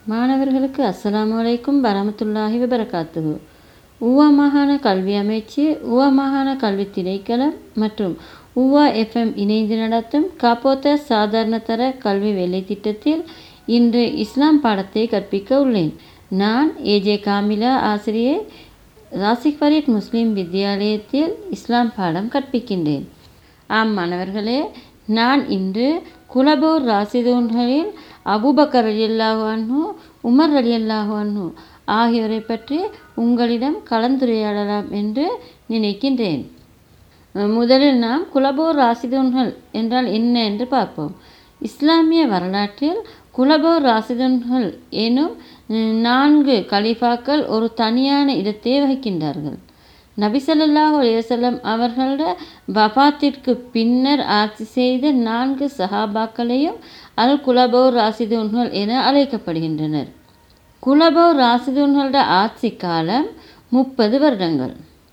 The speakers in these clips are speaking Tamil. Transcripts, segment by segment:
மாணவர்களுக்கு அஸ்ஸலாமு அலைக்கும் வரமத்துல்லாஹி வபரகாத்துஹு ஊவா மாகாண கல்வி அமைச்சு ஊவா மாகாண கல்வி திணைக்களம் மற்றும் ஊவா எஃப்எம் இணைந்து நடத்தும் காப்போத்த சாதாரண தர கல்வி வேலை திட்டத்தில் இன்று இஸ்லாம் பாடத்தை கற்பிக்க உள்ளேன் நான் ஏஜே காமிலா ஆசிரியை ராசிக் ஃபரீத் முஸ்லீம் வித்யாலயத்தில் இஸ்லாம் பாடம் கற்பிக்கின்றேன் ஆம் மாணவர்களே நான் இன்று குலபோர் ராசிதூன்களில் அபூபக்கர் ரலியல்லாஹு அன்ஹு உமர் ரலியல்லாஹு அன்ஹு ஆகியோரை பற்றி உங்களிடம் கலந்துரையாடலாம் என்று நினைக்கின்றேன் முதலில் நாம் குலபோர் ராசிதூன்கள் என்றால் என்ன என்று பார்ப்போம் இஸ்லாமிய வரலாற்றில் குலபோர் ராசிதன்கள் எனும் நான்கு கலிஃபாக்கள் ஒரு தனியான இடத்தை வகிக்கின்றார்கள் நபிசல்லாஹு அலைவசல்லம் அவர்களோட வபாத்திற்கு பின்னர் ஆட்சி செய்த நான்கு சஹாபாக்களையும் அல் குலபோர் ராசிதூன்கள் என அழைக்கப்படுகின்றனர் குலபோர் ராசிதூன்களோட ஆட்சி காலம் முப்பது வருடங்கள்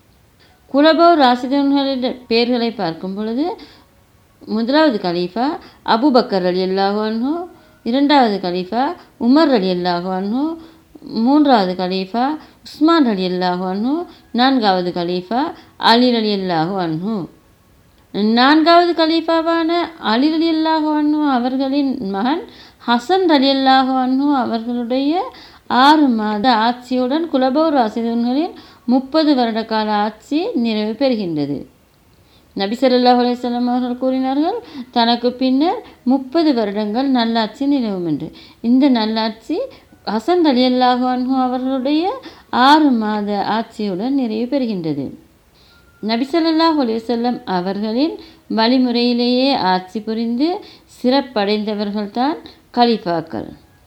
குலபோர் ராசிதூன்களோட பெயர்களை பார்க்கும் பொழுது முதலாவது கலீஃபா அபுபக்கர் அலி அல்லாஹான்ஹோ இரண்டாவது கலீஃபா உமர் அலி அல்லாஹான்ஹோ மூன்றாவது கலீஃபா உஸ்மான் அலி அல்லாஹு அன்ஹு நான்காவது கலீஃபா அலி அலி அல்லாஹு அன்ஹு நான்காவது கலீஃபாவான அலி அலி அல்லாஹு அன்ஹு அவர்களின் மகன் ஹசன் அலி அல்லாஹு அன்ஹு அவர்களுடைய ஆறு மாத ஆட்சியுடன் குலபோர் ராசிதன்களின் முப்பது வருட கால ஆட்சி நிறைவு பெறுகின்றது நபி சல்லாஹ் அலையம் அவர்கள் கூறினார்கள் தனக்கு பின்னர் முப்பது வருடங்கள் நல்லாட்சி நிலவும் என்று இந்த நல்லாட்சி ஹசன் அலி அல்லாஹு அன்ஹு அவர்களுடைய ஆறு மாத ஆட்சியுடன் நிறைவு பெறுகின்றது நபிசல்லாஹ் அலையம் அவர்களின் வழிமுறையிலேயே ஆட்சி புரிந்து சிறப்படைந்தவர்கள்தான் கலிஃபாக்கள்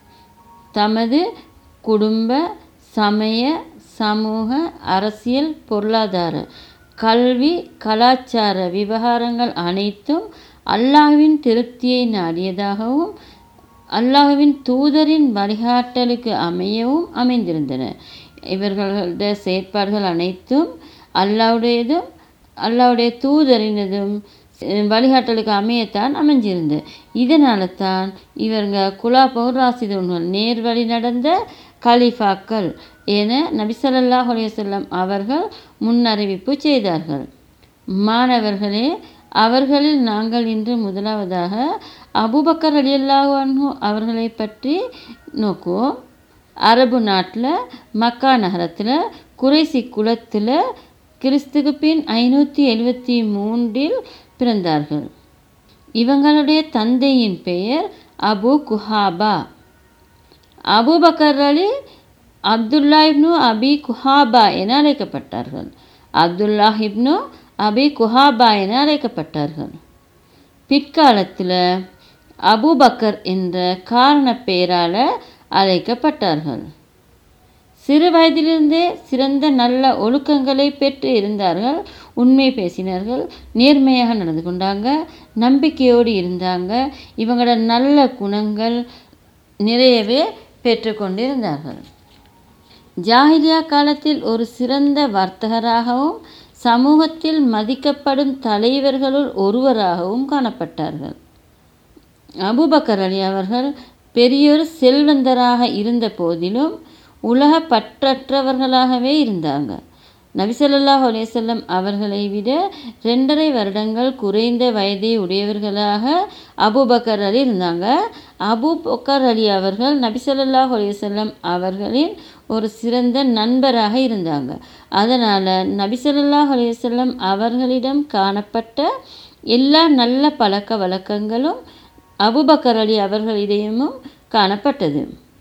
தமது குடும்ப சமய சமூக அரசியல் பொருளாதார கல்வி கலாச்சார விவகாரங்கள் அனைத்தும் அல்லாஹ்வின் திருப்தியை நாடியதாகவும் அல்லாஹுவின் தூதரின் வழிகாட்டலுக்கு அமையவும் அமைந்திருந்தன இவர்களுடைய செயற்பாடுகள் அனைத்தும் அல்லாவுடையதும் அல்லாவுடைய தூதரினதும் வழிகாட்டலுக்கு அமையத்தான் அமைஞ்சிருந்தது இதனால தான் இவங்க குலா பௌராசிதர்கள் நேர் வழி நடந்த கலிஃபாக்கள் என நபிசல்லாஹ் அலையம் அவர்கள் முன்னறிவிப்பு செய்தார்கள் மாணவர்களே அவர்களில் நாங்கள் இன்று முதலாவதாக அபுபக்கர் அலி அல்லாஹு அவர்களை பற்றி நோக்குவோம் அரபு நாட்டில் மக்கா நகரத்தில் குறைசி குலத்தில் கிறிஸ்துக்கு பின் ஐநூற்றி எழுபத்தி மூன்றில் பிறந்தார்கள் இவங்களுடைய தந்தையின் பெயர் Abu Quhafa Abu Bakr Ali Abdullah ibn Abi Quhafa என அழைக்கப்பட்டார்கள் அப்துல்லா இப்னு அபி குஹாபா என அழைக்கப்பட்டார்கள் பிற்காலத்தில் அபுபக்கர் என்ற காரண பெயரால் அழைக்கப்பட்டார்கள் சிறு வயதிலிருந்தே சிறந்த நல்ல ஒழுக்கங்களை பெற்று இருந்தார்கள் உண்மை பேசினார்கள் நேர்மையாக நடந்து கொண்டாங்க நம்பிக்கையோடு இருந்தாங்க இவங்களோட நல்ல குணங்கள் நிறையவே பெற்றுக்கொண்டிருந்தார்கள் ஜாகிலியா காலத்தில் ஒரு சிறந்த வர்த்தகராகவும் சமூகத்தில் மதிக்கப்படும் தலைவர்களுள் ஒருவராகவும் காணப்பட்டார்கள் அபுபக்கர் அலி அவர்கள் பெரியோர் செல்வந்தராக இருந்த போதிலும் உலக பற்றற்றவர்களாகவே இருந்தாங்க நபிசல்லாஹ் அலேசல்லம் அவர்களை விட ரெண்டரை வருடங்கள் குறைந்த வயதை உடையவர்களாக அபுபக்கர் அலி இருந்தாங்க அபு பக்கர் அலி அவர்கள் நபிசல்லாஹ் அலேசல்லம் அவர்களின் ஒரு சிறந்த நண்பராக இருந்தாங்க அதனால் நபிசல்லாஹ் அலேசல்லம் அவர்களிடம் காணப்பட்ட எல்லா நல்ல பழக்க வழக்கங்களும் அபுபக்கர் அலி அவர்களிடமும் காணப்பட்டது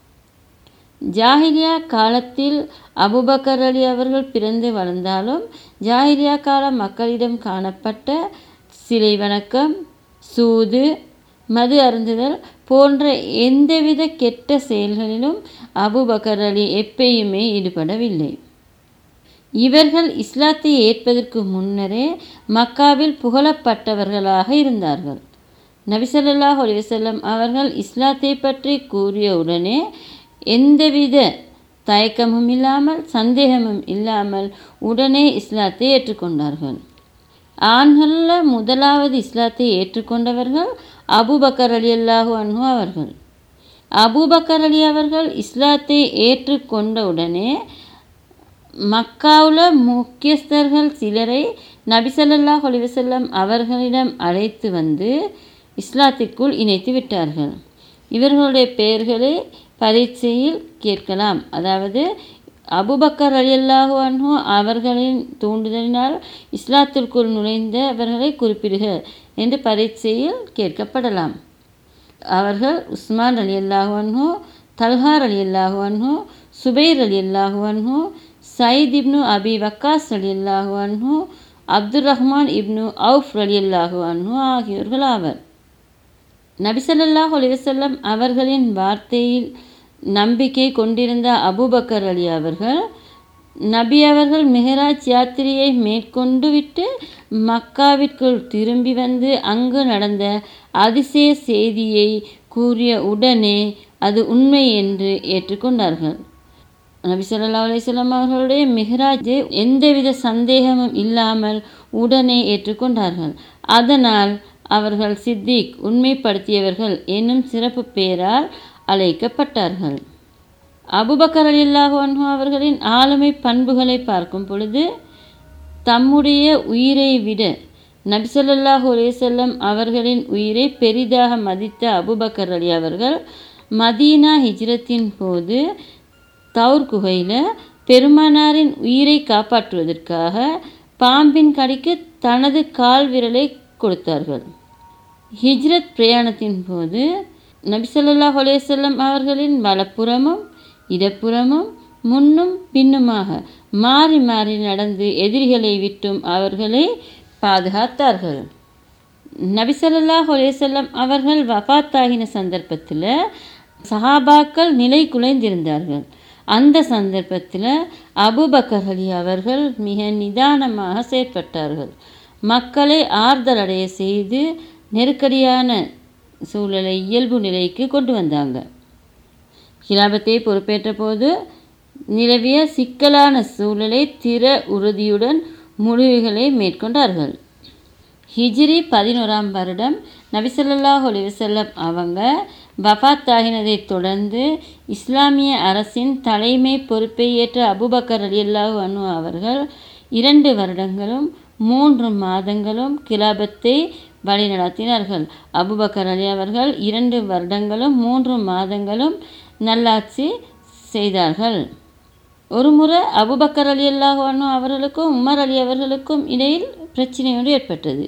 ஜாகிலியா காலத்தில் அபுபக்கர் அலி அவர்கள் பிறந்து வளர்ந்தாலும் ஜாகிலியா கால மக்களிடம் காணப்பட்ட சிலை வணக்கம் சூது மது அருந்துதல் போன்ற எந்தவித கெட்ட செயல்களிலும் அபுபக்கர் அலி எப்பயுமே ஈடுபடவில்லை இவர்கள் இஸ்லாத்தை ஏற்பதற்கு முன்னரே மக்காவில் புகழப்பட்டவர்களாக இருந்தார்கள் நபிசல்லாஹ் அலிவசல்லம் அவர்கள் இஸ்லாத்தை பற்றி கூறியவுடனே எந்தவித தயக்கமும் இல்லாமல் சந்தேகமும் இல்லாமல் உடனே இஸ்லாத்தை ஏற்றுக்கொண்டார்கள் ஆண்களில் முதலாவது இஸ்லாத்தை ஏற்றுக்கொண்டவர்கள் அபுபக்கர் அலி அல்லாஹு அன்ஹு அவர்கள் அபூபக்கர் அலி அவர்கள் இஸ்லாத்தை ஏற்றுக்கொண்டவுடனே மக்காவுல முக்கியஸ்தர்கள் சிலரை நபி ஸல்லல்லாஹு அலைஹி வஸல்லம் அவர்களிடம் அழைத்து வந்து இஸ்லாத்திற்குள் இணைத்து விட்டார்கள் இவர்களுடைய பெயர்களை பரீட்சையில் கேட்கலாம் அதாவது அபுபக்கர் ரலியல்லாஹு அன்ஹு அவர்களின் தூண்டுதலினால் இஸ்லாத்திற்குள் நுழைந்தவர்களை குறிப்பிடுக என்று பரீட்சையில் கேட்கப்படலாம் அவர்கள் உஸ்மான் அலி அல்லாஹு அன்ஹு தல்ஹார் அலி அல்லாஹு அன்ஹு சுபைர் அலி அல்லாஹு அன்ஹு சயித் இப்னு அபி வக்காஸ் அலி அல்லாஹு அன்ஹு Abdur Rahman ibn Awf Ali அல்லாஹு அன்ஹு ஆகியோர்கள் ஆவர் நபிசல்லாஹ் அலிவசல்லம் அவர்களின் வார்த்தையில் நம்பிக்கை கொண்டிருந்த அபூபக்கர் அலி அவர்கள் நபி அவர்கள் மெஹராஜ் யாத்திரையை மேற்கொண்டு விட்டு மக்காவிற்குள் திரும்பி வந்து அங்கு நடந்த அதிசய செய்தியை கூறிய உடனே அது உண்மை என்று ஏற்றுக்கொண்டார்கள் நபி ஸல்லல்லாஹு அலைஹி வஸல்லம் அவர்களுடைய மிஹ்ராஜை எந்தவித சந்தேகமும் இல்லாமல் உடனே ஏற்றுக்கொண்டார்கள் அதனால் அவர்கள் சித்திக் உண்மைப்படுத்தியவர்கள் என்னும் சிறப்பு பெயரால் அழைக்கப்பட்டார்கள் அபுபக்கர் அலில்லாஹு அன்ஹு அவர்களின் ஆளுமை பண்புகளை பார்க்கும் பொழுது தம்முடைய உயிரை விட நபிசல்லாஹு அலையம் அவர்களின் உயிரை பெரிதாக மதித்த அபுபக்கர் அலி அவர்கள் மதீனா ஹிஜ்ரத்தின் போது தௌர் குகையில் பெருமானாரின் உயிரை காப்பாற்றுவதற்காக பாம்பின் கடிக்கு தனது கால் விரலை கொடுத்தார்கள் ஹிஜ்ரத் பிரயாணத்தின் போது நபிசல்லாஹ் அலையம் அவர்களின் வலப்புறமும் இடப்புறமும் முன்னும் பின்னுமாக மாறி மாறி நடந்து எதிரிகளை விட்டும் அவர்களை பாதுகாத்தார்கள் நபிசல்லாஹ் அலையம் அவர்கள் வஃத்தாகின சந்தர்ப்பத்தில் சஹாபாக்கள் நிலை குலைந்திருந்தார்கள் அந்த சந்தர்ப்பத்தில் அபுபக்கர் அலி அவர்கள் மிக நிதானமாக செயற்பட்டார்கள் மக்களை ஆறுதலடைய செய்து நெருக்கடியான சூழலை இயல்பு நிலைக்கு கொண்டு வந்தாங்க கிலாபத்தை பொறுப்பேற்ற போது நிலவிய சிக்கலான சூழலை திற உறுதியுடன் முடிவுகளை மேற்கொண்டார்கள் ஹிஜ்ரி பதினோராம் வருடம் நபிசல்லாஹ் அலிவசல்லம் அவங்க வஃத் ஆகினதை தொடர்ந்து இஸ்லாமிய அரசின் தலைமை பொறுப்பை ஏற்ற அபுபக்கர் அலி அல்லாஹு அனு அவர்கள் இரண்டு வருடங்களும் மூன்று மாதங்களும் கிலாபத்தை வழிநடத்தினார்கள் அபுபக்கர் அலி அவர்கள் இரண்டு வருடங்களும் மூன்று மாதங்களும் நல்லாட்சி செய்தார்கள் ஒருமுறை அபுபக்கர் அலி அல்லாஹ் அனு அவர்களுக்கும் உமர் அலி அவர்களுக்கும் இடையில் பிரச்சனை ஒன்று ஏற்பட்டது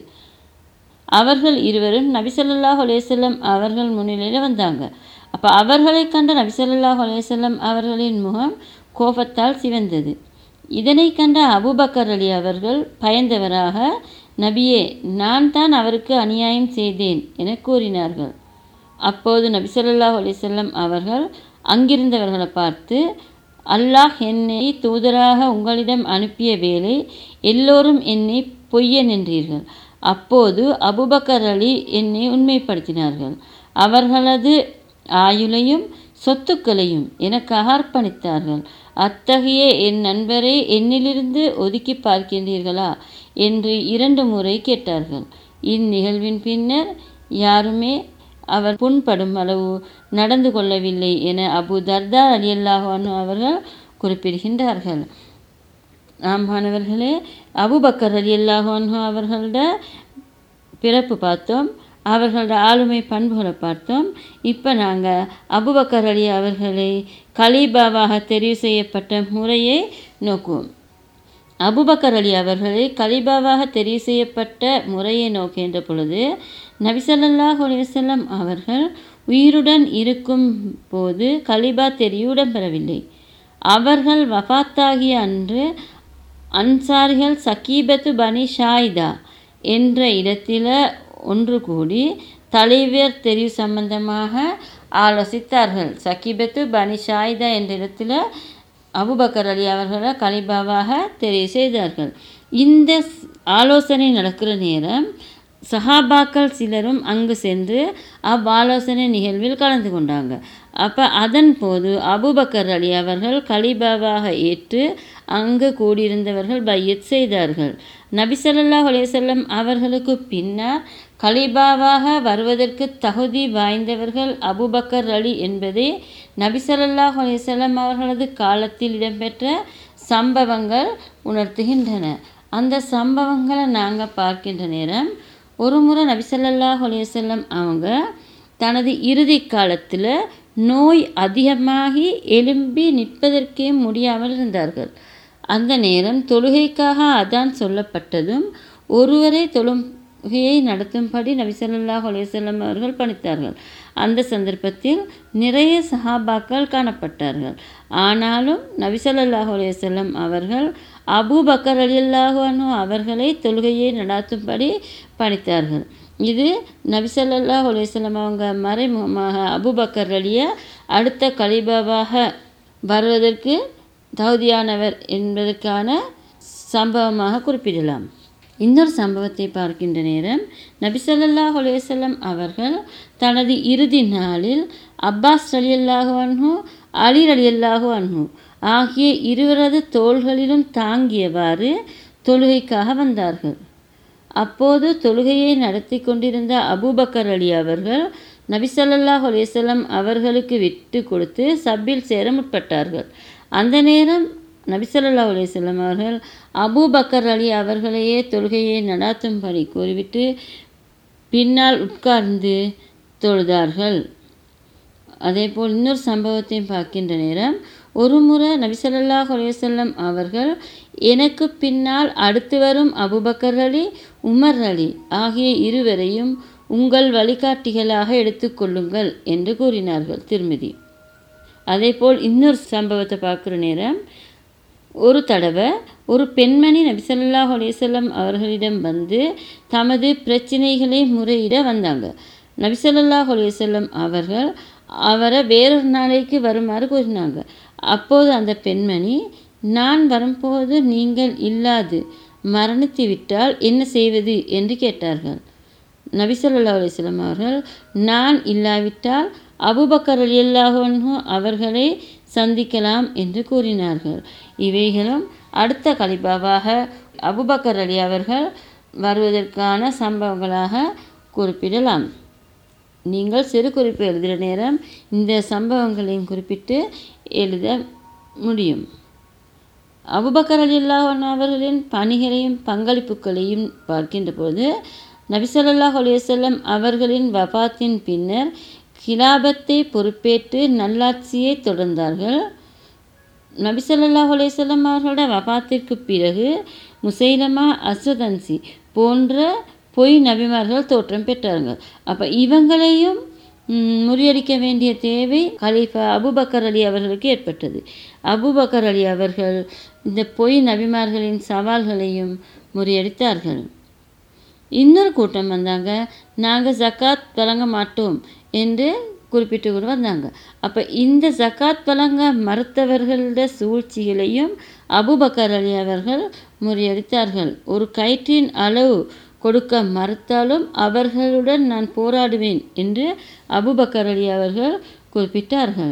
அவர்கள் இருவரும் நபிசல்லாஹ் அலேசல்லம் அவர்கள் முன்னிலையில் வந்தாங்க அப்போ அவர்களை கண்ட நபிசல்லாஹ் அலேசல்லம் அவர்களின் முகம் கோபத்தால் சிவந்தது இதனை கண்ட அபுபக்கர் அலி அவர்கள் பயந்தவராக நபியே நான் தான் அவருக்கு அநியாயம் செய்தேன் என கூறினார்கள் அப்போது நபி சொல்லாஹ் அலிசல்லம் அவர்கள் அங்கிருந்தவர்களை பார்த்து அல்லாஹ் என்னை தூதராக உங்களிடம் அனுப்பிய வேலை எல்லோரும் என்னை பொய்யன் என்றீர்கள் அப்போது அபுபக்கர் அலி என்னை உண்மைப்படுத்தினார்கள் அவர்களது ஆயுளையும் சொத்துக்களையும் எனக்கு அர்ப்பணித்தார்கள் அத்தகைய என் நண்பரை என்னிலிருந்து ஒதுக்கி பார்க்கின்றீர்களா என்று இரண்டு முறை கேட்டார்கள் இந்நிகழ்வின் பின்னர் யாருமே அவர் புண்படும் அளவு நடந்து கொள்ளவில்லை என அபு தர்தா அலி அல்லாஹானு அவர்கள் குறிப்பிடுகின்றார்கள் ஆமானவர்களே அபுபக்கர் அலி அல்லாஹானு அவர்களோட பிறப்பு பார்த்தோம் அவர்களோட ஆளுமை பண்புகளை பார்த்தோம் இப்போ நாங்கள் அபுபக்கர் அலி அவர்களை கலீபாவாக தெரிவு செய்யப்பட்ட முறையை நோக்குவோம் அபுபக்கர் அலி அவர்களை கலிபாவாக தெரிவு செய்யப்பட்ட முறையை நோக்கின்ற பொழுது நபிசல்லாஹ் அலிவசல்லம் அவர்கள் உயிருடன் இருக்கும் போது கலிபா தெரிவு இடம்பெறவில்லை அவர்கள் வஃத்தாகிய அன்று அன்சாரிகள் சக்கீபத்து பனி ஷாயிதா என்ற இடத்தில் ஒன்று கூடி தலைவர் தெரிவு சம்பந்தமாக ஆலோசித்தார்கள் சக்கீபத்து பனி ஷாயிதா என்ற இடத்துல அபுபக்கர் அலி அவர்களை கலிபாவாக தெரிவு செய்தார்கள் இந்த ஆலோசனை நடக்கிற நேரம் சஹாபாக்கள் சிலரும் அங்கு சென்று அவ்வாலோசனை நிகழ்வில் கலந்து கொண்டாங்க அப்போ அதன் போது அபுபக்கர் அலி அவர்கள் கலிபாவாக ஏற்று அங்கு கூடியிருந்தவர்கள் பையத் செய்தார்கள் நபிசல்லாஹ் அலையம் அவர்களுக்கு பின்னர் கலீபாவாக வருவதற்கு தகுதி வாய்ந்தவர்கள் அபுபக்கர் அலி என்பதே நபிசல்லாஹ் அலிசல்லாம் அவர்களது காலத்தில் இடம்பெற்ற சம்பவங்கள் உணர்த்துகின்றன அந்த சம்பவங்களை நாங்கள் பார்க்கின்ற நேரம் ஒரு முறை நபிசல்லாஹ் அலிசல்லம் அவங்க தனது இறுதி காலத்தில் நோய் அதிகமாகி எலும்பி நிற்பதற்கே முடியாமல் இருந்தார்கள் அந்த நேரம் தொழுகைக்காக அதான் சொல்லப்பட்டதும் ஒருவரை தொழுகையை நடத்தும்படி நபிசல்லாஹ் அலையம் அவர்கள் பணித்தார்கள் அந்த சந்தர்ப்பத்தில் நிறைய சஹாபாக்கள் காணப்பட்டார்கள் ஆனாலும் நபிசல்லாஹ் அலையம் அவர்கள் அபு பக்கர் அலில்லாஹு அவர்களை தொழுகையை நடாத்தும்படி பணித்தார்கள் இது நபிசல்லா அலையம் அவங்க மறைமுகமாக அபுபக்கர் அலிய அடுத்த கலிபாவாக வருவதற்கு தகுதியானவர் என்பதற்கான சம்பவமாக குறிப்பிடலாம் இன்னொரு சம்பவத்தை பார்க்கின்ற நேரம் நபிசல்லாஹ் அலையம் அவர்கள் தனது இறுதி நாளில் அப்பாஸ் அலி அல்லாஹு அன்ஹு அலி அலி அல்லாஹு அன்ஹு ஆகிய இருவரது தோள்களிலும் தாங்கியவாறு தொழுகைக்காக வந்தார்கள் அப்போது தொழுகையை நடத்தி கொண்டிருந்த அபூபக்கர் அலி அவர்கள் நபிசல்லாஹ் அலையம் அவர்களுக்கு விட்டு கொடுத்து சப்பில் சேர முற்பட்டார்கள் அந்த நேரம் நபிசல்லா அலையம் அவர்கள் அபூபக்கர் அலி அவர்களையே தொழுகையை நடாத்தும்படி கூறிவிட்டு பின்னால் உட்கார்ந்து தொழுதார்கள் அதேபோல் இன்னொரு சம்பவத்தையும் பார்க்கின்ற நேரம் ஒரு முறை நபிசல்லாஹ் அலையம் அவர்கள் எனக்கு பின்னால் அடுத்து வரும் அபுபக்கர் அலி உமர் அலி ஆகிய இருவரையும் உங்கள் வழிகாட்டிகளாக எடுத்துக்கொள்ளுங்கள் என்று கூறினார்கள் திருமதி அதேபோல் இன்னொரு சம்பவத்தை பார்க்குற நேரம் ஒரு தடவை ஒரு பெண்மணி நபிசல்லாஹ் அலையம் அவர்களிடம் வந்து தமது பிரச்சனைகளை முறையிட வந்தாங்க நபிசல்லாஹ் அலையம் அவர்கள் அவரை வேறொரு நாளைக்கு வருமாறு கூறினாங்க அப்போது அந்த பெண்மணி நான் வரும்போது நீங்கள் இல்லாது மரணித்து விட்டால் என்ன செய்வது என்று கேட்டார்கள் நபிசல்லா அலிஸ்லாம் அவர்கள் நான் இல்லாவிட்டால் அபுபக்கர் அலி அல்லாஹு அவர்களை சந்திக்கலாம் என்று கூறினார்கள் இவைகளும் அடுத்த கலிபாவாக அபுபக்கர் அலி அவர்கள் வருவதற்கான சம்பவங்களாக குறிப்பிடலாம் நீங்கள் சிறு குறிப்பு எழுதுகிற நேரம் இந்த சம்பவங்களையும் குறிப்பிட்டு எழுத முடியும் அபுபக்கர் அலில்லாஹன் அவர்களின் பணிகளையும் பங்களிப்புகளையும் பார்க்கின்ற போது நபிசல்லாஹ் அலையம் அவர்களின் வபாத்தின் பின்னர் கிலாபத்தை பொறுப்பேற்று நல்லாட்சியை தொடர்ந்தார்கள் நபிசல்லாஹ் அலையம் அவர்களோட வபாத்திற்கு பிறகு முசைலமா அசுதன்சி போன்ற பொய் நபிமார்கள் தோற்றம் பெற்றார்கள் அப்போ இவங்களையும் முறியடிக்க வேண்டிய தேவை கலீஃபா அபுபக்கர் அலி அவர்களுக்கு ஏற்பட்டது அபுபக்கர் அலி அவர்கள் இந்த பொய் நபிமார்களின் சவால்களையும் முறியடித்தார்கள் இன்னொரு கூட்டம் வந்தாங்க நாங்கள் ஜக்காத் வழங்க மாட்டோம் என்று குறிப்பிட்டு கூட வந்தாங்க அப்போ இந்த ஜக்காத் வழங்க மறுத்தவர்களோட சூழ்ச்சிகளையும் அபுபக்கர் அலி அவர்கள் முறியடித்தார்கள் ஒரு கயிற்றின் அளவு கொடுக்க மறுத்தாலும் அவர்களுடன் நான் போராடுவேன் என்று அபுபக்கர் அலி அவர்கள் குறிப்பிட்டார்கள்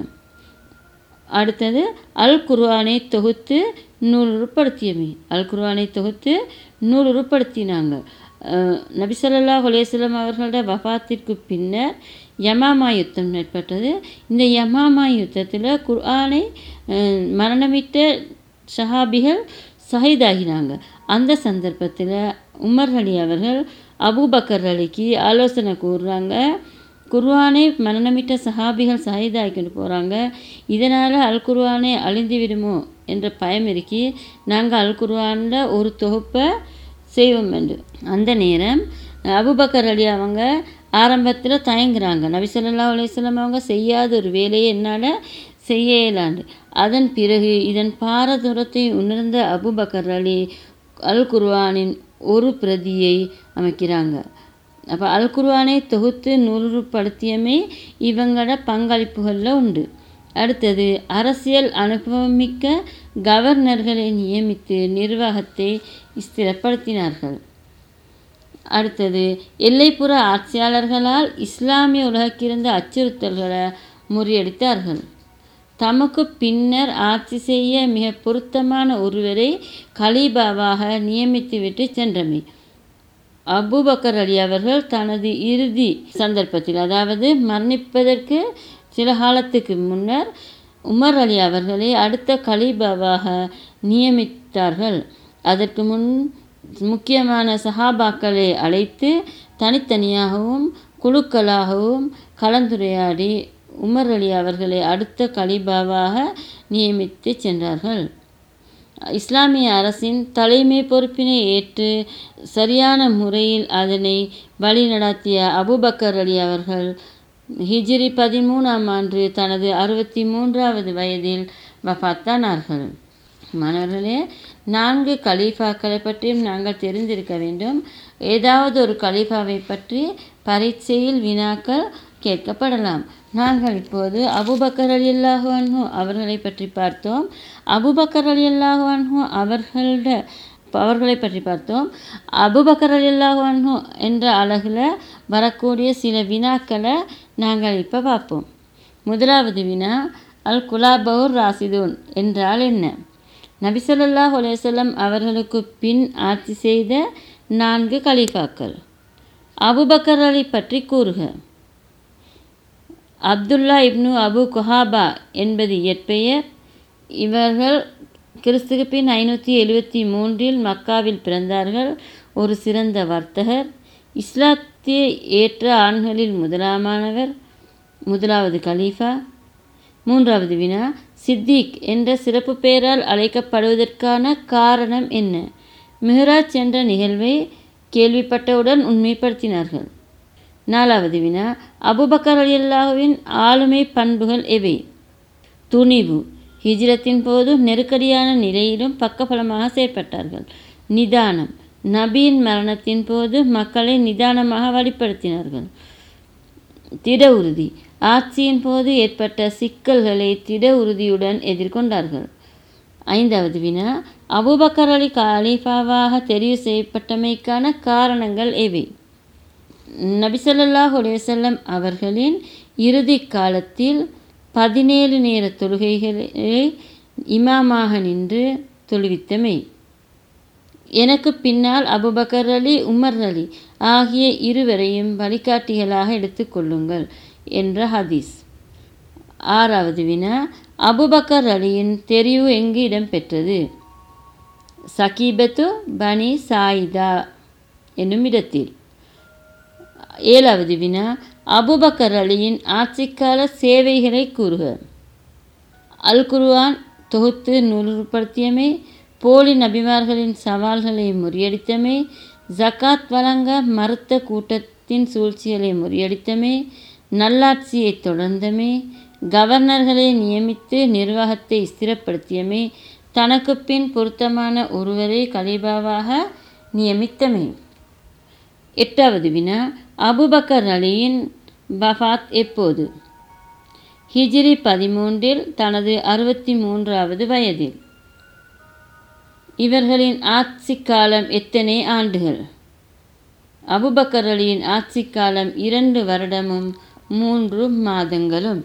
அடுத்தது அல் குர்ஆனை தொகுத்து நூலுறுப்படுத்தியமை அல் குர்ஆனை தொகுத்து நூலுறுப்படுத்தினாங்க நபிசல்லா அலேஸ்லம் அவர்களோட வபாத்திற்கு பின்னர் யமாமா யுத்தம் ஏற்பட்டது இந்த யமாமா யுத்தத்தில் குர்ஆனை மரணமிட்ட ஷஹாபிகள் சஹிதாகினாங்க அந்த சந்தர்ப்பத்தில் உமர் அலி அவர்கள் அபூபக்கர் அலிக்கு ஆலோசனை கூறுறாங்க குர்வானை மரணமிட்ட சஹாபிகள் சஹிதாகிட்டு போகிறாங்க இதனால் அல் குர்வானை அழிந்து விடுமோ என்ற பயம் இருக்கி நாங்கள் அல் குர்வானில் ஒரு தொகுப்பை செய்வோம் என்று அந்த நேரம் அபுபக்கர் அலி அவங்க ஆரம்பத்தில் தயங்குறாங்க நபிசல்லா அலையம் அவங்க செய்யாத ஒரு வேலையை என்னால் செய்ய இயலாண்டு அதன் பிறகு இதன் பாரதூரத்தை உணர்ந்த அபுபக்கர் அலி அல் குர்வானின் ஒரு பிரதியை அமைக்கிறாங்க அப்போ அல் குர்வானை தொகுத்து நூறுபடுத்தியமே இவங்களோட பங்களிப்புகளில் உண்டு அடுத்தது அரசியல் அனுபவமிக்க கவர்னர்களை நியமித்து நிர்வாகத்தை ஸ்திரப்படுத்தினார்கள் அடுத்தது எல்லைப்புற ஆட்சியாளர்களால் இஸ்லாமிய உலகிருந்த அச்சுறுத்தல்களை முறியடித்தார்கள் தமக்கு பின்னர் ஆட்சி செய்ய மிக பொருத்தமான ஒருவரை கலீபாவாக நியமித்துவிட்டு சென்றமை அபூபக்கர் அலி அவர்கள் தனது இறுதி சந்தர்ப்பத்தில் அதாவது மரணிப்பதற்கு சில காலத்துக்கு முன்னர் உமர் அலி அவர்களை அடுத்த கலீபாவாக நியமித்தார்கள் அதற்கு முன் முக்கியமான சஹாபாக்களை அழைத்து தனித்தனியாகவும் குழுக்களாகவும் கலந்துரையாடி உமர் அலி அவர்களை அடுத்த கலீபாவாக நியமித்து சென்றார்கள் இஸ்லாமிய அரசின் தலைமை பொறுப்பினை ஏற்று சரியான முறையில் அதனை வழிநடத்திய அபுபக்கர் அலி அவர்கள் ஹிஜ்ரி பதிமூணாம் ஆண்டு தனது அறுபத்தி மூன்றாவது வயதில் வஃத்தானார்கள் மாணவர்களே நான்கு கலீஃபாக்களை பற்றியும் நாங்கள் தெரிந்திருக்க வேண்டும் ஏதாவது ஒரு கலீஃபாவை பற்றி பரீட்சையில் வினாக்கள் கேட்கப்படலாம் நாங்கள் இப்போது அபுபக்கர் அலி அல்லாஹு அன்ஹு அவர்களை பற்றி பார்த்தோம் அபுபக்கர் அலி அல்லாஹு அன்ஹு அவர்களோட அவர்களை பற்றி பார்த்தோம் அபுபக்கர் அலி அல்லாஹு அன்ஹு என்ற அழகில் வரக்கூடிய சில வினாக்களை நாங்கள் இப்போ பார்ப்போம் முதலாவது வினா அல் குலாபவுர் ராசிதூன் என்றால் என்ன நபிசல்லாஹ் அலேசல்லம் அவர்களுக்கு பின் ஆட்சி செய்த நான்கு கலீஃபாக்கள் அபுபக்கர் அலி பற்றி கூறுக அப்துல்லா இப்னு அபு குஹாபா என்பது இயற்பெயர் இவர்கள் கிறிஸ்துக்கு பின் ஐநூற்றி எழுபத்தி மூன்றில் மக்காவில் பிறந்தார்கள் ஒரு சிறந்த வர்த்தகர் இஸ்லாத்தை ஏற்ற ஆண்களில் முதலாமானவர் முதலாவது கலீஃபா மூன்றாவது வினா சித்திக் என்ற சிறப்பு பெயரால் அழைக்கப்படுவதற்கான காரணம் என்ன மெஹராஜ் என்ற நிகழ்வை கேள்விப்பட்டவுடன் உண்மைப்படுத்தினார்கள் நாலாவது வினா அபுபக்கர் அலியல்லாஹுவின் ஆளுமை பண்புகள் எவை துணிவு ஹிஜ்ரத்தின் போது நெருக்கடியான நிலையிலும் பக்கபலமாக செயற்பட்டார்கள் நிதானம் நபியின் மரணத்தின் போது மக்களை நிதானமாக வழிப்படுத்தினார்கள் திட உறுதி ஆட்சியின் போது ஏற்பட்ட சிக்கல்களை திட உறுதியுடன் எதிர்கொண்டார்கள் ஐந்தாவது வினா அபுபக்கர் அலி காலிஃபாவாக தெரிவு செய்யப்பட்டமைக்கான காரணங்கள் எவை நபிசல்லாஹ் அலைவசல்லம் அவர்களின் இறுதி காலத்தில் பதினேழு நேர தொழுகைகளை இமாமாக நின்று தொழுவித்தமை எனக்கு பின்னால் அபுபக்கர் அலி உமர் அலி ஆகிய இருவரையும் வழிகாட்டிகளாக எடுத்துக்கொள்ளுங்கள் என்ற ஹதீஸ் ஆறாவது வினா அபுபக்கர் அலியின் தெரிவு எங்கு இடம்பெற்றது சகீபத்து பனி சாயிதா என்னும் இடத்தில் ஏழாவது வினா அபுபக்கர் அலியின் ஆட்சிக்கால சேவைகளை கூறுக அல் குருவான் தொகுத்து நூலுப்படுத்தியமை போலி நபிமார்களின் சவால்களை முறியடித்தமை ஜக்காத் வழங்க மறுத்த கூட்டத்தின் சூழ்ச்சிகளை முறியடித்தமை நல்லாட்சியை தொடர்ந்தமே கவர்னர்களை நியமித்து நிர்வாகத்தை ஸ்திரப்படுத்தியமை தனக்கு பின் பொருத்தமான ஒருவரை கலீபாவாக நியமித்தமை எட்டாவது வினா அபுபக்கர் அலியின் வஃத் எப்போது ஹிஜ்ரி பதிமூன்றில் தனது அறுபத்தி மூன்றாவது வயதில் இவர்களின் ஆட்சி காலம் எத்தனை ஆண்டுகள் அபுபக்கர் அலியின் ஆட்சி காலம் இரண்டு வருடமும் மூன்று மாதங்களும்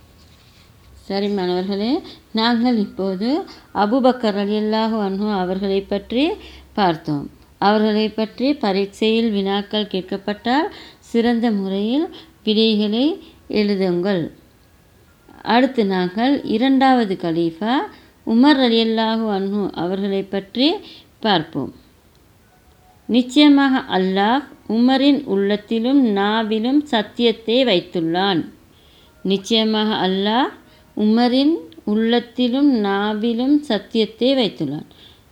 சரி மாணவர்களே நாங்கள் இப்போது அபுபக்கர் அலி அல்லாஹு அன்ஹு அவர்களை பற்றி பார்த்தோம் அவர்களை பற்றி பரீட்சையில் வினாக்கள் கேட்கப்பட்டால் சிறந்த முறையில் விடைகளை எழுதுங்கள் அடுத்து நாங்கள் இரண்டாவது கலீஃபா உமர் அலி அல்லாஹு அன்ஹு அவர்களை பற்றி பார்ப்போம் நிச்சயமாக அல்லாஹ் உமரின் உள்ளத்திலும் நாவிலும் சத்தியத்தை வைத்துள்ளான் நிச்சயமாக அல்லாஹ் உமரின் உள்ளத்திலும் நாவிலும் சத்தியத்தை வைத்துள்ளான்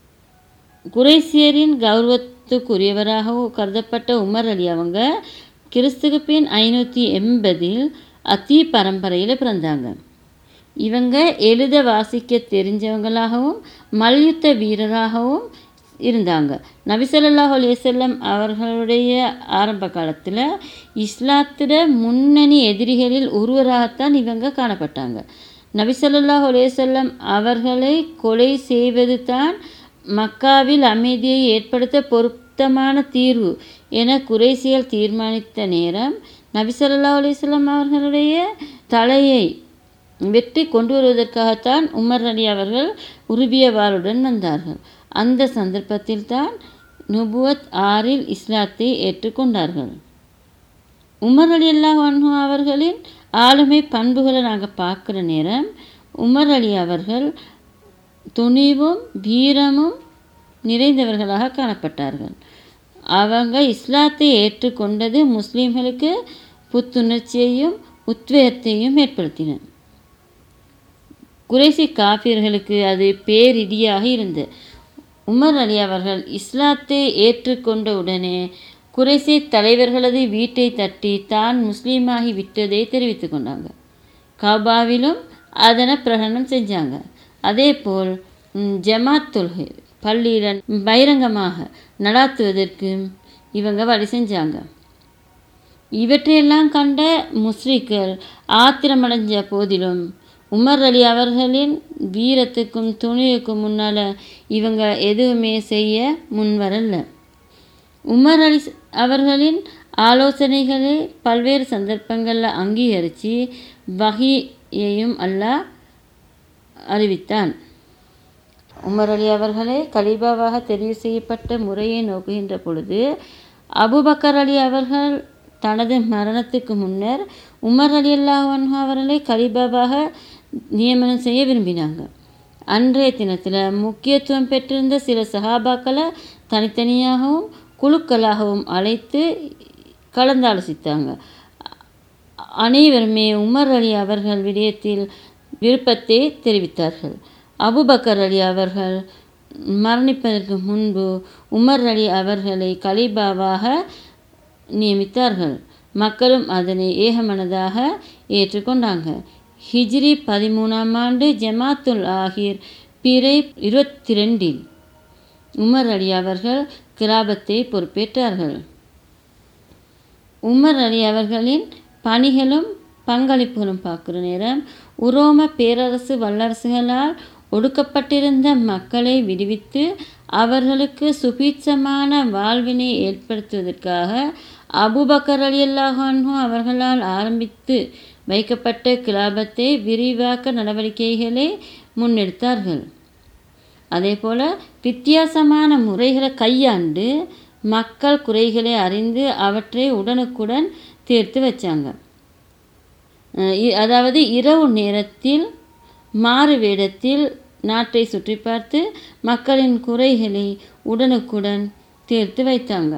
குறைசியரின் கௌரவத்துக்குரியவராக கருதப்பட்ட உமர் அலி அவங்க கிறிஸ்துக்கு பின் ஐநூற்றி எண்பதில் அத்தி பரம்பரையில் பிறந்தாங்க இவங்க எழுத வாசிக்க தெரிஞ்சவங்களாகவும் மல்யுத்த வீரராகவும் இருந்தாங்க நபிசல்லாஹ் அலிசல்லம் அவர்களுடைய ஆரம்ப காலத்தில் இஸ்லாத்திட முன்னணி எதிரிகளில் ஒருவராகத்தான் இவங்க காணப்பட்டாங்க நபிசல்லாஹ் அலிசல்லம் அவர்களை கொலை செய்வது தான் மக்காவில் அமைதியை ஏற்படுத்த பொருத்தமான தீர்வு என குறைசியல் தீர்மானித்த நேரம் நபிசல்லா அலிஸ்லாம் அவர்களுடைய தலையை வெற்றி கொண்டு வருவதற்காகத்தான் உமர் அலி அவர்கள் உருபியவாளுடன் வந்தார்கள் அந்த சந்தர்ப்பத்தில் தான் நுபுவத் ஆறில் இஸ்லாத்தை ஏற்றுக்கொண்டார்கள் உமர் அலி அல்லாஹ் அன்ஹு அவர்களின் ஆளுமை பண்புகளை நாங்கள் பார்க்குற நேரம் உமர் அலி அவர்கள் துணிவும் வீரமும் நிறைந்தவர்களாக காணப்பட்டார்கள் அவங்க இஸ்லாத்தை ஏற்றுக்கொண்டது முஸ்லீம்களுக்கு புத்துணர்ச்சியையும் உத்வேகத்தையும் ஏற்படுத்தின குறைசி காஃபியர்களுக்கு அது பேரிடியாக இருந்தது உமர் அலி அவர்கள் இஸ்லாத்தை ஏற்றுக்கொண்ட உடனே குறைசி தலைவர்களது வீட்டை தட்டி தான் முஸ்லீமாகி விட்டதை தெரிவித்து கொண்டாங்க காபாவிலும் அதனை பிரகடனம் செஞ்சாங்க அதே போல் ஜமாத் தொல்கை பள்ளியில் பகிரங்கமாக நடாத்துவதற்கு இவங்க வழி செஞ்சாங்க இவற்றையெல்லாம் கண்ட முஸ்லிக்கள் ஆத்திரமடைஞ்ச போதிலும் உமர் அலி அவர்களின் வீரத்துக்கும் துணிவுக்கும் முன்னால் இவங்க எதுவுமே செய்ய முன்வரல உமர் அலி அவர்களின் ஆலோசனைகளை பல்வேறு சந்தர்ப்பங்களில் அங்கீகரித்து வகையையும் அல்லாஹ் அறிவித்தான் உமர் அலி அவர்களே கலீபாவாக தெரிவு செய்யப்பட்ட முறையை நோக்குகின்ற பொழுது அபுபக்கர் அலி அவர்கள் தனது மரணத்துக்கு முன்னர் உமர் அலி அல்லாஹன் அவர்களை கலீபாவாக நியமனம் செய்ய விரும்பினாங்க அன்றைய தினத்தில் முக்கியத்துவம் பெற்றிருந்த சில சகாபாக்களை தனித்தனியாகவும் குழுக்களாகவும் அழைத்து கலந்தாலோசித்தாங்க அனைவருமே உமர் அலி அவர்கள் விடயத்தில் விருப்பத்தை தெரிவித்தார்கள் அபுபக்கர் அலி அவர்கள் மரணிப்பதற்கு முன்பு உமர் அலி அவர்களை கலிபாவாக நியமித்தார்கள் மக்களும் அதனை ஏகமனதாக ஏற்றுக்கொண்டாங்க ஹிஜ்ரி பதிமூணாம் ஆண்டு ஜமாத்துல் ஆகிர் பிறை இருபத்தி ரெண்டில் உமர் அலி அவர்கள் கிராபத்தை பொறுப்பேற்றார்கள் உமர் அலி அவர்களின் பணிகளும் பங்களிப்புகளும் பார்க்குற நேரம் உரோம பேரரசு வல்லரசுகளால் ஒடுக்கப்பட்டிருந்த மக்களை விடுவித்து அவர்களுக்கு சுபீட்சமான வாழ்வினை ஏற்படுத்துவதற்காக அபுபக்கர் அலி அல்லாஹான்ஹூ அவர்களால் ஆரம்பித்து வைக்கப்பட்ட கிலாபத்தை விரிவாக்க நடவடிக்கைகளை முன்னெடுத்தார்கள் அதே போல் வித்தியாசமான முறைகளை கையாண்டு மக்கள் குறைகளை அறிந்து அவற்றை உடனுக்குடன் தீர்த்து வச்சாங்க அதாவது இரவு நேரத்தில் மாறு வேடத்தில் நாட்டை சுற்றி பார்த்து மக்களின் குறைகளை உடனுக்குடன் தீர்த்து வைத்தாங்க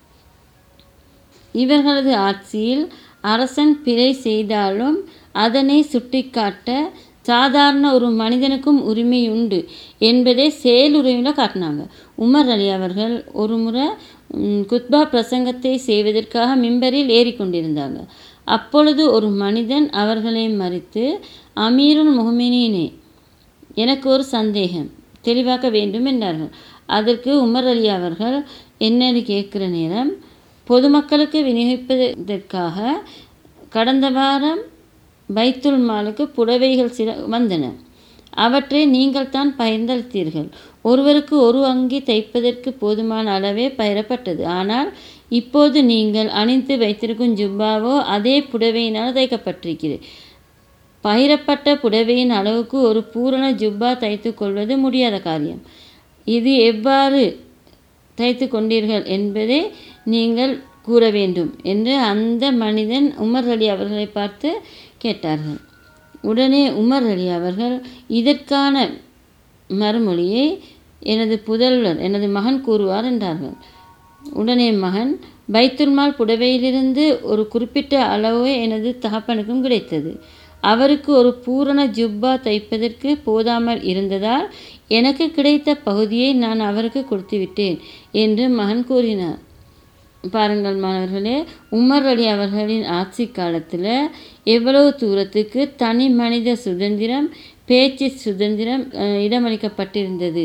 இவர்களது ஆட்சியில் அரசன் பிழை செய்தாலும் அதனை சுட்டிக்காட்ட சாதாரண ஒரு மனிதனுக்கும் உரிமை உண்டு என்பதை செயலுரிமையில் காட்டினாங்க உமர் அலி அவர்கள் ஒரு முறை குத்பா பிரசங்கத்தை செய்வதற்காக மிம்பரில் ஏறிக்கொண்டிருந்தாங்க அப்பொழுது ஒரு மனிதன் அவர்களை மறித்து அமீருல் முகமினே எனக்கு ஒரு சந்தேகம் தெளிவாக்க வேண்டும் என்றார்கள் அதற்கு உமர் அலி அவர்கள் என்னன்னு கேட்குற நேரம் பொதுமக்களுக்கு விநியோகிப்பதற்காக கடந்த வாரம் பைத்துல் மாலுக்கு புடவைகள் சில வந்தன அவற்றை நீங்கள் தான் பகிர்ந்தளித்தீர்கள் ஒருவருக்கு ஒரு அங்கி தைப்பதற்கு போதுமான அளவே பயிரப்பட்டது ஆனால் இப்போது நீங்கள் அணிந்து வைத்திருக்கும் ஜுப்பாவோ அதே புடவையினால் தைக்கப்பட்டிருக்கிறது பகிரப்பட்ட புடவையின் அளவுக்கு ஒரு பூரண ஜுப்பா தைத்து கொள்வது முடியாத காரியம் இது எவ்வாறு தைத்து கொண்டீர்கள் என்பதை நீங்கள் கூற வேண்டும் என்று அந்த மனிதன் உமர் அலி அவர்களை பார்த்து கேட்டார்கள் உடனே உமர் அலி அவர்கள் இதற்கான மறுமொழியை எனது புதல்வர் எனது மகன் கூறுவார் என்றார்கள் உடனே மகன் பைத்துல்மால் புடவையிலிருந்து ஒரு குறிப்பிட்ட அளவே எனது தகப்பனுக்கும் கிடைத்தது அவருக்கு ஒரு பூரண ஜுப்பா தைப்பதற்கு போதாமல் இருந்ததால் எனக்கு கிடைத்த பகுதியை நான் அவருக்கு கொடுத்து விட்டேன் என்று மகன் கூறினார் பாருங்கள் மாணவர்களே உமர் அலி அவர்களின் ஆட்சி காலத்தில் எவ்வளவு தூரத்துக்கு தனி மனித சுதந்திரம் பேச்சு சுதந்திரம் இடமளிக்கப்பட்டிருந்தது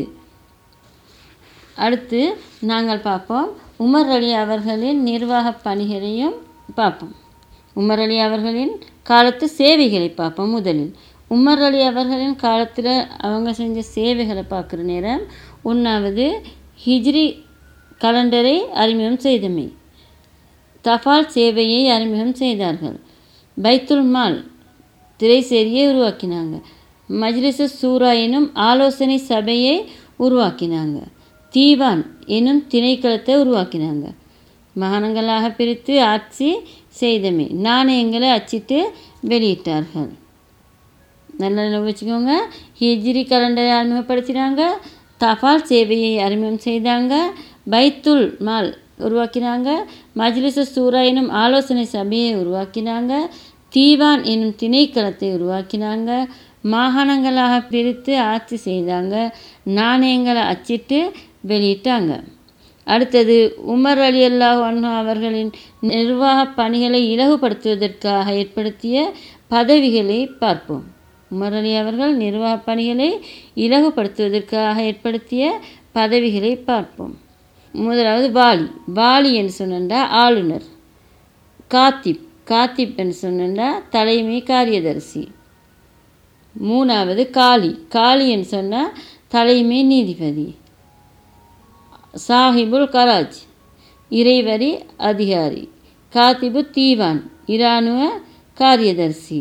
அடுத்து நாங்கள் பார்ப்போம் உமர் அலி அவர்களின் நிர்வாக பணிகளையும் பார்ப்போம் உமர் அலி அவர்களின் காலத்து சேவைகளை பார்ப்போம் முதலில் உமர் அலி அவர்களின் காலத்தில் அவங்க செஞ்ச சேவைகளை பார்க்குற நேரம் ஒன்றாவது ஹிஜ்ரி கலண்டரை அறிமுகம் செய்தமை தபால் சேவையை அறிமுகம் செய்தார்கள் பைத்துல் மால் திரைசேரியை உருவாக்கினாங்க மஜ்லிசு சூரா எனும் ஆலோசனை சபையை உருவாக்கினாங்க தீவான் எனும் திணைக்களத்தை உருவாக்கினாங்க மாகாணங்களாக பிரித்து ஆட்சி செய்தமே நாணயங்களை அச்சிட்டு வெளியிட்டார்கள் நல்லா வச்சுக்கோங்க ஹிஜ்ரி கலண்டரை அறிமுகப்படுத்தினாங்க தபால் சேவையை அறிமுகம் செய்தாங்க பைத்துல் மால் உருவாக்கினாங்க மஜ்லிசு சூரா எனும் ஆலோசனை சபையை உருவாக்கினாங்க தீவான் எனும் திணைக்களத்தை உருவாக்கினாங்க மாகாணங்களாக பிரித்து ஆட்சி செய்தாங்க நாணயங்களை அச்சிட்டு வெளியிட்டாங்க அடுத்தது உமர் அலி அல்லாஹ் அன்ஹு அவர்களின் நிர்வாக பணிகளை இலகுபடுத்துவதற்காக ஏற்படுத்திய பதவிகளை பார்ப்போம் உமர் அலி அவர்கள் நிர்வாக பணிகளை இலகுபடுத்துவதற்காக ஏற்படுத்திய பதவிகளை பார்ப்போம் முதலாவது வாலி வாலி என்று சொன்னா ஆளுநர் காத்திப் காத்திப் என்று சொன்னா தலைமை காரியதரிசி மூணாவது காளி காளி என்று சொன்னால் தலைமை நீதிபதி சாஹிபுல் கராஜ் இறைவரி அதிகாரி காத்திபு தீவான் இராணுவ காரியதர்சி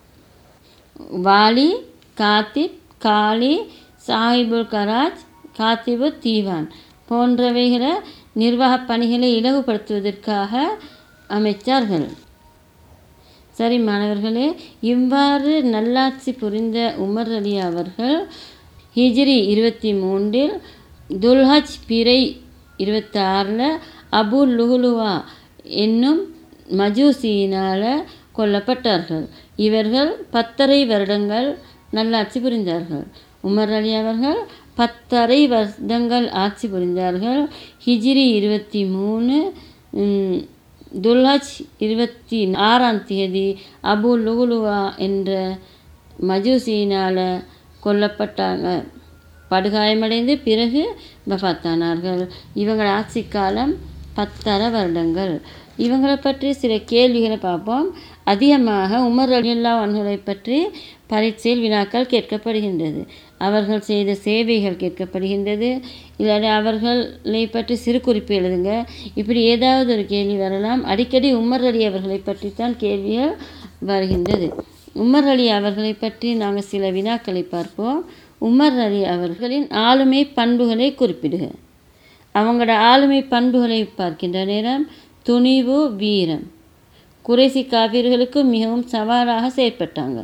வாலி காத்திப் காளி சாஹிபுல் கராஜ் காத்திபு தீவான் போன்றவைகளை நிர்வாக பணிகளை இலகுபடுத்துவதற்காக அமைச்சார்கள் சரி மாணவர்களே இவ்வாறு நல்லாட்சி புரிந்த உமர் அலி அவர்கள் ஹிஜ்ரி இருபத்தி மூன்றில் துல்ஹஜ் பிறை இருபத்தாறில் அபு லுஹுலுவா என்னும் மஜூசியினால் கொல்லப்பட்டார்கள் இவர்கள் பத்தரை வருடங்கள் நல்லாட்சி புரிந்தார்கள் உமர் அலி அவர்கள் பத்தரை வருடங்கள் ஆட்சி புரிந்தார்கள் ஹிஜ்ரி இருபத்தி மூணு துல்ஹஜ் இருபத்தி ஆறாம் தேதி அபு லுகுலுவா என்ற மஜூசியினால் கொல்லப்பட்டாங்க படுகாயமடைந்து பிறகு வஃத்தானார்கள் இவங்கள் ஆட்சி காலம் பத்தரை வருடங்கள் இவங்களை பற்றி சில கேள்விகளை பார்ப்போம் அதிகமாக உமர் அலில்லா அவர்களை பற்றி பரீட்சையில் வினாக்கள் கேட்கப்படுகின்றது அவர்கள் செய்த சேவைகள் கேட்கப்படுகின்றது இல்லாட்டி அவர்களை பற்றி சிறு குறிப்பு எழுதுங்க இப்படி ஏதாவது ஒரு கேள்வி வரலாம் அடிக்கடி உமர் அலி அவர்களை பற்றி தான் கேள்விகள் வருகின்றது உமர் அலி அவர்களை பற்றி நாங்கள் சில வினாக்களை பார்ப்போம் உமர் அலி அவர்களின் ஆளுமை பண்புகளை குறிப்பிடுக அவங்களோட ஆளுமை பண்புகளை பார்க்கின்ற நேரம் துணிவு வீரம் குறைசி காவிர்களுக்கு மிகவும் சவாலாக செயற்பட்டாங்க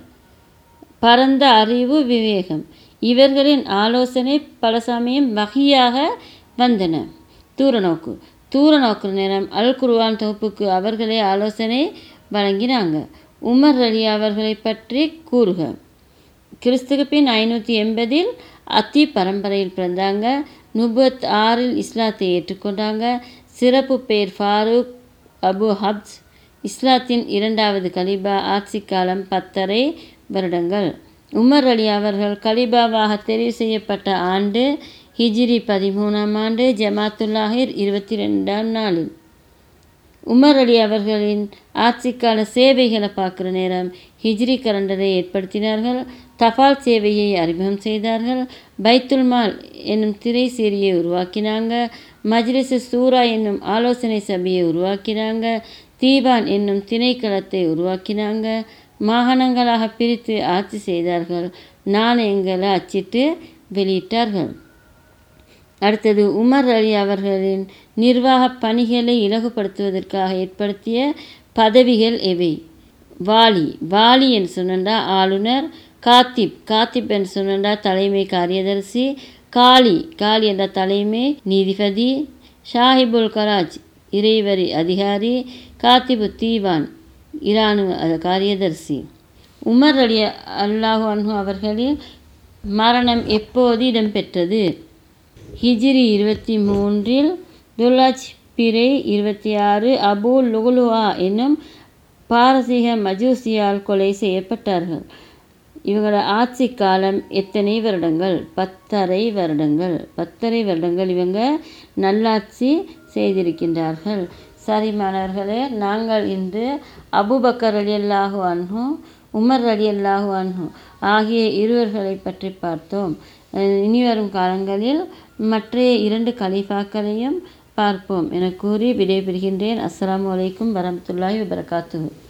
பரந்த அறிவு விவேகம் இவர்களின் ஆலோசனை பல சமயம் வகையாக வந்தன தூரநோக்கு தூரநோக்கு நேரம் அல் குருவான் தொகுப்புக்கு அவர்களே ஆலோசனை வழங்கினாங்க உமர் அலி அவர்களை பற்றி கூறுக கிறிஸ்துக்கு பின் ஐநூற்றி எண்பதில் அத்தி பரம்பரையில் பிறந்தாங்க நுபத் ஆறில் இஸ்லாத்தை ஏற்றுக்கொண்டாங்க சிறப்பு பேர் ஃபாரூக் அபு ஹப்ஸ் இஸ்லாத்தின் இரண்டாவது கலிபா ஆட்சி காலம் பத்தரை வருடங்கள் உமர் அலி அவர்கள் கலிபாவாக தெரிவு செய்யப்பட்ட ஆண்டு ஹிஜ்ரி பதிமூணாம் ஆண்டு ஜமாத்துல்லாஹிர் இருபத்தி ரெண்டாம் நாளில் உமர் அலி அவர்களின் ஆட்சிக்கால சேவைகளை பார்க்குற நேரம் ஹிஜ்ரி கலண்டரை ஏற்படுத்தினார்கள் தபால் சேவையை அறிமுகம் செய்தார்கள் பைத்துல்மால் என்னும் திரை சீரியை உருவாக்கினாங்க மஜ்லிசு சூரா என்னும் ஆலோசனை சபையை உருவாக்கினாங்க தீபான் என்னும் திணைக்களத்தை உருவாக்கினாங்க மாகாணங்களாக பிரித்து ஆட்சி செய்தார்கள் நாணயங்களை அச்சிட்டு வெளியிட்டார்கள் அடுத்தது உமர் அலி அவர்களின் நிர்வாக பணிகளை இலகுபடுத்துவதற்காக ஏற்படுத்திய பதவிகள் எவை வாலி வாலி என்று சொன்னா ஆளுநர் காத்திப் காத்திப் என்று சொன்னா தலைமை காரியதர்சி காளி காளி என்ற தலைமை நீதிபதி ஷாஹிபுல் கராஜ் இறைவரி அதிகாரி காத்திபு தீவான் இராணுவ காரியதர்சி உமர் அலி அல்லாஹு அன்ஹு அவர்களின் மரணம் எப்போது இடம்பெற்றது ஹிஜ்ரி இருபத்தி மூன்றில் துலாஜ் பிறை இருபத்தி ஆறு அபு லுகுலுவா என்னும் பாரசீக மஜூசியால் கொலை செய்யப்பட்டார்கள் இவங்களோட ஆட்சி காலம் எத்தனை வருடங்கள் பத்தரை வருடங்கள் பத்தரை வருடங்கள் இவங்க நல்லாட்சி செய்திருக்கின்றார்கள் சரி மாணவர்களே நாங்கள் இன்று அபுபக்கர் அலி அல்லாஹு அன்ஹு உமர் அலி அல்லாஹு அன்ஹு ஆகிய இருவர்களை பற்றி பார்த்தோம் இனிவரும் காலங்களில் மற்ற இரண்டு கலீஃபாக்களையும் பார்ப்போம் என கூறி விடைபெறுகின்றேன் அஸ்ஸலாமு அலைக்கும் வரமத்துல்லாஹி வபரகாத்துஹு